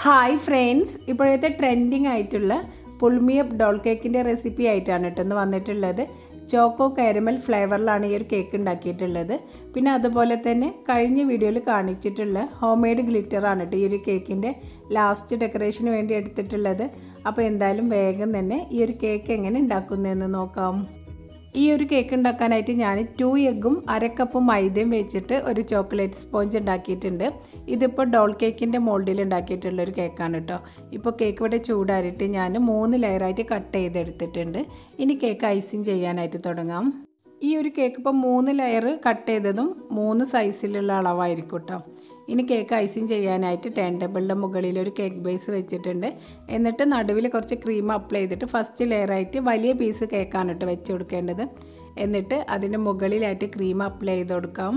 hi friends ഇപ്പോഴത്തെ trending ആയിട്ടുള്ള pull me up doll കേക്കിൻ്റെ റെസിപ്പി ആയിട്ടാണ് കേട്ടോ ഇന്ന് വന്നിട്ടുള്ളത് ചോക്കോ കാരമൽ ഫ്ലേവറിലാണ് ഈ ഒരു കേക്ക് ഉണ്ടാക്കിയിട്ടുള്ളത് പിന്നെ അതുപോലെ തന്നെ കഴിഞ്ഞ വീഡിയോയിൽ കാണിച്ചിട്ടുള്ള ഹോം മെയ്ഡ് ഗ്ലിറ്ററാണ് കേട്ടോ ഈ ഒരു കേക്കിൻ്റെ ലാസ്റ്റ് ഡെക്കറേഷന് വേണ്ടി എടുത്തിട്ടുള്ളത് അപ്പോൾ എന്തായാലും വേഗം തന്നെ ഈ ഒരു കേക്ക് എങ്ങനെ ഉണ്ടാക്കുന്നതെന്ന് നോക്കാം ഈ ഒരു കേക്ക് ഉണ്ടാക്കാനായിട്ട് ഞാൻ ടു എഗ്ഗും അരക്കപ്പും മൈദയും വെച്ചിട്ട് ഒരു ചോക്ലേറ്റ് സ്പോഞ്ച് ഉണ്ടാക്കിയിട്ടുണ്ട് ഇതിപ്പോൾ ഡോൾ കേക്കിൻ്റെ മോൾഡിൽ ഉണ്ടാക്കിയിട്ടുള്ള ഒരു കേക്കാണ് കേട്ടോ ഇപ്പോൾ കേക്ക് ഇവിടെ ചൂടാറിയിട്ട് ഞാൻ മൂന്ന് ലെയറായിട്ട് കട്ട് ചെയ്തെടുത്തിട്ടുണ്ട് ഇനി കേക്ക് ഐസിങ് ചെയ്യാനായിട്ട് തുടങ്ങാം ഈ ഒരു കേക്ക് ഇപ്പോൾ മൂന്ന് ലെയർ കട്ട് ചെയ്തതും മൂന്ന് സൈസിലുള്ള അളവായിരിക്കും കേട്ടോ ഇനി കേക്ക് ഐസിങ് ചെയ്യാനായിട്ട് ടേൺ ടേബിളിൻ്റെ മുകളിൽ ഒരു കേക്ക് ബേസ് വെച്ചിട്ടുണ്ട് എന്നിട്ട് നടുവിൽ കുറച്ച് ക്രീം അപ്ലൈ ചെയ്തിട്ട് ഫസ്റ്റ് ലെയറായിട്ട് വലിയ പീസ് കേക്കാണ് കേട്ടോ വെച്ച് കൊടുക്കേണ്ടത് എന്നിട്ട് അതിൻ്റെ മുകളിലായിട്ട് ക്രീം അപ്ലൈ ചെയ്ത് കൊടുക്കാം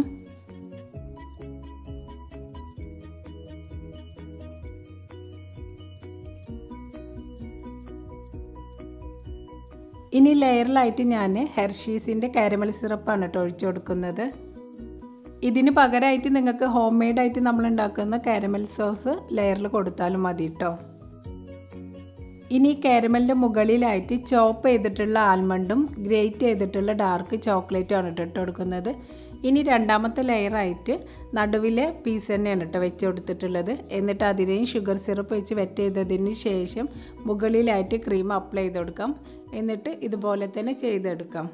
ഇനി ലെയറിലായിട്ട് ഞാൻ ഹെർഷീസിൻ്റെ കാരമൽ സിറപ്പാണ് കേട്ടോ ഒഴിച്ചു കൊടുക്കുന്നത് ഇതിന് പകരമായിട്ട് നിങ്ങൾക്ക് ഹോം മെയ്ഡായിട്ട് നമ്മൾ ഉണ്ടാക്കുന്ന കാരമൽ സോസ് ലെയറിൽ കൊടുത്താലും മതി കേട്ടോ ഇനി കാരമലിൻ്റെ മുകളിലായിട്ട് ചോപ്പ് ചെയ്തിട്ടുള്ള ആൽമണ്ടും ഗ്രേറ്റ് ചെയ്തിട്ടുള്ള ഡാർക്ക് ചോക്ലേറ്റും ആണ് ഇട്ട് കൊടുക്കുന്നത് ഇനി രണ്ടാമത്തെ ലെയറായിട്ട് നടുവിലെ പീസ് തന്നെയാണ് കേട്ടോ വെച്ച് കൊടുത്തിട്ടുള്ളത് എന്നിട്ട് അതിനെയും ഷുഗർ സിറപ്പ് വെച്ച് വെറ്റ് ചെയ്തതിന് ശേഷം മുകളിലായിട്ട് ക്രീം അപ്ലൈ ചെയ്ത് കൊടുക്കാം എന്നിട്ട് ഇതുപോലെ തന്നെ ചെയ്തെടുക്കാം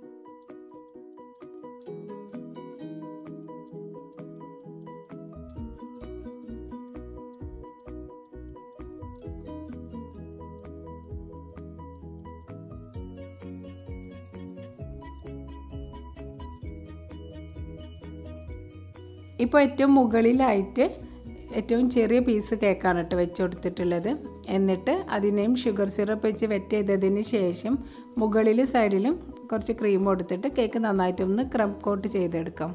ഇപ്പോൾ ഏറ്റവും മുകളിലായിട്ട് ഏറ്റവും ചെറിയ പീസ് കേക്കാണ് കേട്ടോ വെച്ച് കൊടുത്തിട്ടുള്ളത് എന്നിട്ട് അതിനെയും ഷുഗർ സിറപ്പ് വെച്ച് വെറ്റ് ചെയ്തതിന് ശേഷം മുകളിൽ സൈഡിലും കുറച്ച് ക്രീം കൊടുത്തിട്ട് കേക്ക് നന്നായിട്ടൊന്ന് ക്രം കോട്ട് ചെയ്തെടുക്കാം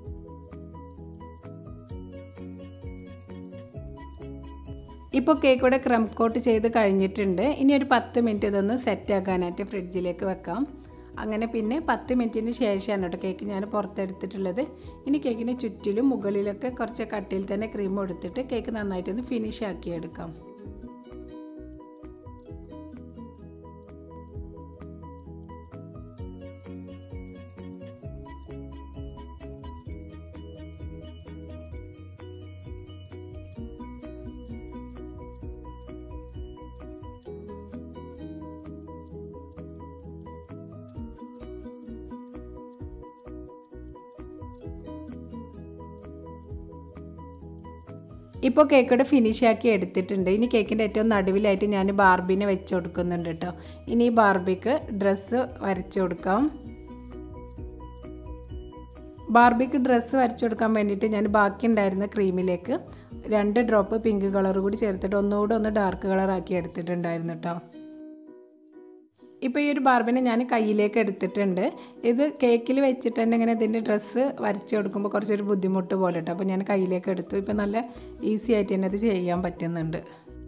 ഇപ്പോൾ കേക്ക് ഇവിടെ ക്രം കോട്ട് ചെയ്ത് കഴിഞ്ഞിട്ടുണ്ട് ഇനി ഒരു പത്ത് മിനിറ്റ് ഇതൊന്ന് സെറ്റ് ആക്കാനായിട്ട് ഫ്രിഡ്ജിലേക്ക് വെക്കാം അങ്ങനെ പിന്നെ പത്ത് മിനിറ്റിന് ശേഷമാണ് കേട്ടോ കേക്ക് ഞാൻ പുറത്തെടുത്തിട്ടുള്ളത് ഇനി കേക്കിന് ചുറ്റിലും മുകളിലൊക്കെ കുറച്ച് കട്ടിയിൽ തന്നെ ക്രീം കൊടുത്തിട്ട് കേക്ക് നന്നായിട്ടൊന്ന് ഫിനിഷ് ആക്കി എടുക്കാം ഇപ്പോൾ കേക്കോടെ ഫിനിഷ് ആക്കി എടുത്തിട്ടുണ്ട് ഇനി കേക്കിൻ്റെ ഏറ്റവും നടുവിലായിട്ട് ഞാൻ ബാർബിനെ വെച്ച് കൊടുക്കുന്നുണ്ട് കേട്ടോ ഇനി ഈ ബാർബിക്ക് ഡ്രസ്സ് വരച്ചു കൊടുക്കാം ബാർബിക്ക് ഡ്രസ്സ് വരച്ചു കൊടുക്കാൻ വേണ്ടിയിട്ട് ഞാൻ ബാക്കി ഉണ്ടായിരുന്ന ക്രീമിലേക്ക് രണ്ട് ഡ്രോപ്പ് പിങ്ക് കളർ കൂടി ചേർത്തിട്ട് ഒന്നുകൂടെ ഒന്ന് ഡാർക്ക് കളർ ആക്കി എടുത്തിട്ടുണ്ടായിരുന്നു കേട്ടോ ഇപ്പോൾ ഈ ഒരു ബാർബിനെ ഞാൻ കയ്യിലേക്ക് എടുത്തിട്ടുണ്ട് ഇത് കേക്കിൽ വെച്ചിട്ട് തന്നെ ഇങ്ങനെ ഇതിൻ്റെ ഡ്രസ്സ് വരച്ച് കൊടുക്കുമ്പോൾ കുറച്ചൊരു ബുദ്ധിമുട്ട് പോലെ കേട്ടോ അപ്പോൾ ഞാൻ കയ്യിലേക്ക് എടുത്തു ഇപ്പോൾ നല്ല ഈസി ആയിട്ട് തന്നെ അത് ചെയ്യാൻ പറ്റുന്നുണ്ട്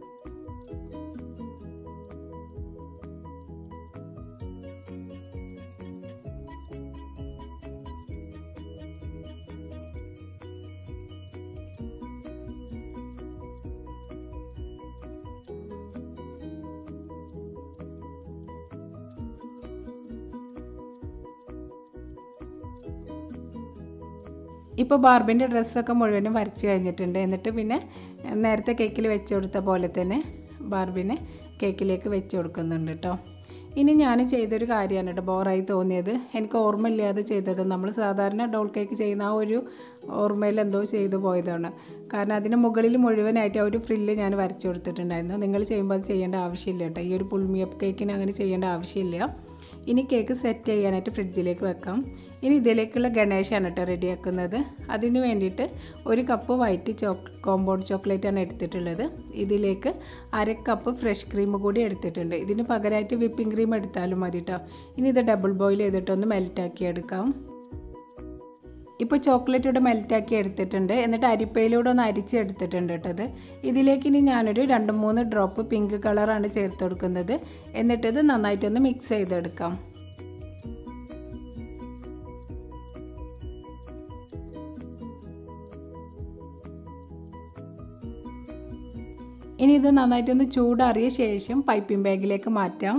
ഇപ്പോൾ ബാർബിൻ്റെ ഡ്രസ്സൊക്കെ മുഴുവനും വരച്ച് കഴിഞ്ഞിട്ടുണ്ട് എന്നിട്ട് പിന്നെ നേരത്തെ കേക്കിൽ വെച്ച് കൊടുത്ത പോലെ തന്നെ ബാർബിനെ കേക്കിലേക്ക് വെച്ച് കൊടുക്കുന്നുണ്ട് കേട്ടോ ഇനി ഞാൻ ചെയ്തൊരു കാര്യമാണ് കേട്ടോ ബോറായി തോന്നിയത് എനിക്ക് ഓർമ്മയില്ലാതെ ചെയ്തത് നമ്മൾ സാധാരണ ഡോൾ കേക്ക് ചെയ്യുന്ന ആ ഒരു ഓർമ്മയിൽ എന്തോ ചെയ്തു പോയതാണ് കാരണം അതിന് മുകളിൽ മുഴുവനായിട്ട് ആ ഒരു ഫ്രില്ല് ഞാൻ വരച്ചു കൊടുത്തിട്ടുണ്ടായിരുന്നു നിങ്ങൾ ചെയ്യുമ്പോൾ അത് ചെയ്യേണ്ട ആവശ്യമില്ല കേട്ടോ ഈ ഒരു പുൾമിയപ്പ് കേക്കിന് അങ്ങനെ ചെയ്യേണ്ട ആവശ്യമില്ല ഇനി കേക്ക് സെറ്റ് ചെയ്യാനായിട്ട് ഫ്രിഡ്ജിലേക്ക് വെക്കാം ഇനി ഇതിലേക്കുള്ള ഗണേശാണ് കേട്ടോ റെഡിയാക്കുന്നത് അതിന് വേണ്ടിയിട്ട് ഒരു കപ്പ് വൈറ്റ് ചോക്ക് കോമ്പൗണ്ട് ചോക്ലേറ്റാണ് എടുത്തിട്ടുള്ളത് ഇതിലേക്ക് അര കപ്പ് ഫ്രഷ് ക്രീം കൂടി എടുത്തിട്ടുണ്ട് ഇതിന് പകരമായിട്ട് വിപ്പിംഗ് ക്രീം എടുത്താലും മതി കേട്ടോ ഇനി ഇത് ഡബിൾ ബോയിൽ ചെയ്തിട്ടൊന്ന് മെൽറ്റാക്കി എടുക്കാം ഇപ്പോൾ ചോക്ലേറ്റ് ഇവിടെ മെൽറ്റാക്കി എടുത്തിട്ടുണ്ട് എന്നിട്ട് അരിപ്പയിലൂടെ ഒന്ന് അരിച്ച് എടുത്തിട്ടുണ്ട് കേട്ടത് ഇതിലേക്ക് ഇനി ഞാനൊരു രണ്ട് മൂന്ന് ഡ്രോപ്പ് പിങ്ക് കളറാണ് ചേർത്ത് കൊടുക്കുന്നത് എന്നിട്ടിത് നന്നായിട്ടൊന്ന് മിക്സ് ചെയ്തെടുക്കാം ഇനി ഇത് നന്നായിട്ടൊന്ന് ചൂടാറിയ ശേഷം പൈപ്പിംഗ് ബാഗിലേക്ക് മാറ്റാം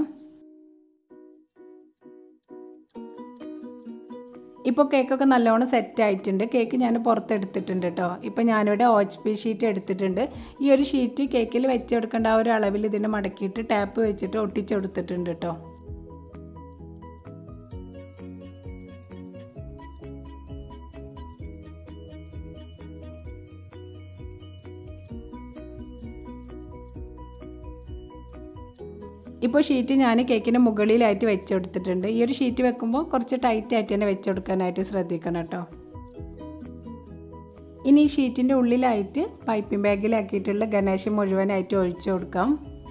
ഇപ്പോൾ കേക്കൊക്കെ നല്ലോണം സെറ്റ് ആയിട്ടുണ്ട് കേക്ക് ഞാൻ പുറത്തെടുത്തിട്ടുണ്ട് കേട്ടോ ഇപ്പോൾ ഞാനിവിടെ ഓച്ച് പി ഷീറ്റ് എടുത്തിട്ടുണ്ട് ഈ ഒരു ഷീറ്റ് കേക്കിൽ വെച്ചെടുക്കേണ്ട ആ ഒരു അളവിൽ ഇതിനെ മടക്കിയിട്ട് ടാപ്പ് വെച്ചിട്ട് ഒട്ടിച്ചെടുത്തിട്ടുണ്ട് കേട്ടോ ഇപ്പോൾ ഷീറ്റ് ഞാൻ കേക്കിൻ്റെ മുകളിലായിട്ട് വെച്ചെടുത്തിട്ടുണ്ട് ഈ ഒരു ഷീറ്റ് വെക്കുമ്പോൾ കുറച്ച് ടൈറ്റ് ആയിട്ട് തന്നെ വെച്ചെടുക്കാനായിട്ട് ശ്രദ്ധിക്കണം കേട്ടോ ഇനി ഈ ഷീറ്റിൻ്റെ ഉള്ളിലായിട്ട് പൈപ്പിംഗ് ബാഗിലാക്കിയിട്ടുള്ള ഗണേശം മുഴുവനായിട്ട് ഒഴിച്ചു കൊടുക്കാം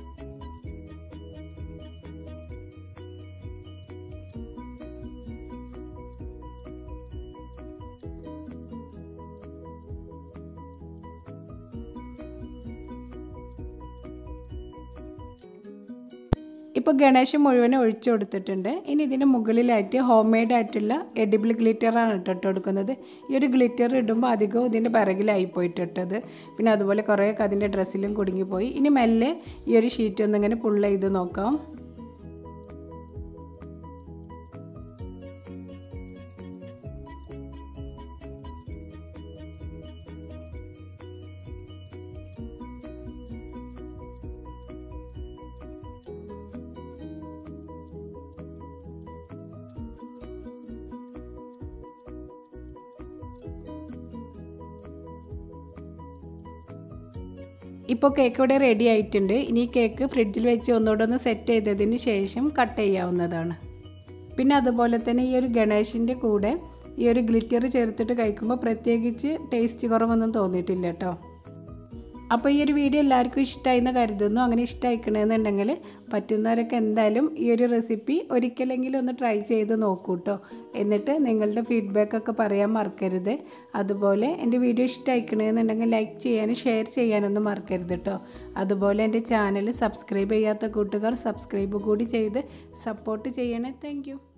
ഇപ്പോൾ ഗണേശം മുഴുവൻ ഒഴിച്ചു കൊടുത്തിട്ടുണ്ട് ഇനി ഇതിന് മുകളിലായിട്ട് ഹോം മെയ്ഡ് ആയിട്ടുള്ള എഡിബിൾ ഗ്ലിറ്ററാണ് ഇട്ടിട്ട് കൊടുക്കുന്നത് ഈ ഒരു ഗ്ലിറ്റർ ഇടുമ്പോൾ അധികവും ഇതിൻ്റെ പിറകിലായി പോയിട്ടിട്ടത് പിന്നെ അതുപോലെ കുറേയൊക്കെ അതിൻ്റെ ഡ്രസ്സിലും കുടുങ്ങിപ്പോയി ഇനി മെല്ലെ ഈ ഒരു ഷീറ്റ് ഒന്നിങ്ങനെ പുള്ള ചെയ്ത് നോക്കാം ഇപ്പോൾ കേക്ക് ഇവിടെ റെഡി ആയിട്ടുണ്ട് ഇനി കേക്ക് ഫ്രിഡ്ജിൽ വെച്ച് ഒന്നുകൂടെ ഒന്ന് സെറ്റ് ചെയ്തതിന് ശേഷം കട്ട് ചെയ്യാവുന്നതാണ് പിന്നെ അതുപോലെ തന്നെ ഈ ഒരു ഗണേഷിൻ്റെ കൂടെ ഈ ഒരു ഗ്ലിറ്റർ ചേർത്തിട്ട് കഴിക്കുമ്പോൾ പ്രത്യേകിച്ച് ടേസ്റ്റ് കുറവൊന്നും തോന്നിയിട്ടില്ല കേട്ടോ അപ്പോൾ ഈ ഒരു വീഡിയോ എല്ലാവർക്കും ഇഷ്ടമായി എന്ന് കരുതുന്നു അങ്ങനെ ഇഷ്ടമായിക്കണമെന്നുണ്ടെങ്കിൽ പറ്റുന്നവരൊക്കെ എന്തായാലും ഈ ഒരു റെസിപ്പി ഒരിക്കലെങ്കിലും ഒന്ന് ട്രൈ ചെയ്ത് നോക്കൂ കേട്ടോ എന്നിട്ട് നിങ്ങളുടെ ഫീഡ്ബാക്കൊക്കെ പറയാൻ മറക്കരുത് അതുപോലെ എൻ്റെ വീഡിയോ ഇഷ്ടമായിക്കണമെന്നുണ്ടെങ്കിൽ ലൈക്ക് ചെയ്യാനും ഷെയർ ചെയ്യാനൊന്നും മറക്കരുത് കേട്ടോ അതുപോലെ എൻ്റെ ചാനൽ സബ്സ്ക്രൈബ് ചെയ്യാത്ത കൂട്ടുകാർ സബ്സ്ക്രൈബ് കൂടി ചെയ്ത് സപ്പോർട്ട് ചെയ്യണേ താങ്ക്